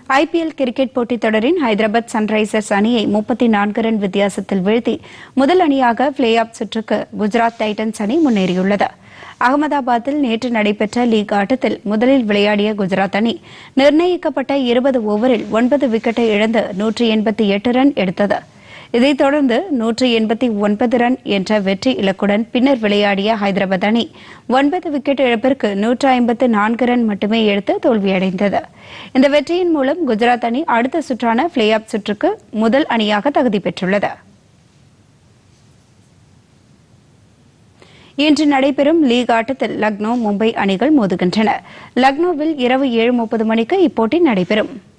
IPL cricket போட்டித் தொடரின் Hyderabad Sunrisers அணியை முப்பத்தி நான்கு ரன் வித்தியாசத்தில் வீழ்த்தி முதல் அணியாக பிளே ஆஃப் சுற்றுக்கு குஜராத் டைட்டன்ஸ் அணி முன்னேறியுள்ளது அகமதாபாத்தில் நேற்று நடைபெற்ற லீக் ஆட்டத்தில் முதலில் விளையாடிய குஜராத் அணி நிர்ணயிக்கப்பட்ட இருபது ஓவரில் ஒன்பது விக்கெட்டை இழந்து நூற்றி எண்பத்தி எட்டு ரன் எடுத்தது இதைத் தொடர்ந்து நூற்றி எண்பத்தி ஒன்பது ரன் என்ற வெற்றி இலக்குடன் பின்னர் விளையாடிய ஹைதராபாத் அணி ஒன்பது விக்கெட் இழப்பிற்கு நூற்று ஐம்பத்து நான்கு ரன் மட்டுமே எடுத்து தோல்வியடைந்தது இந்த வெற்றியின் மூலம் குஜராத் அணி அடுத்த சுற்றான பிளே ஆஃப் சுற்றுக்கு முதல் அணியாக தகுதி பெற்றுள்ளது இன்று நடைபெறும் லீக் ஆட்டத்தில் லக்னோ மும்பை அணிகள் மோதுகின்றன லக்னோவில் இரவு ஏழு முப்பது மணிக்கு இப்போட்டி நடைபெறும்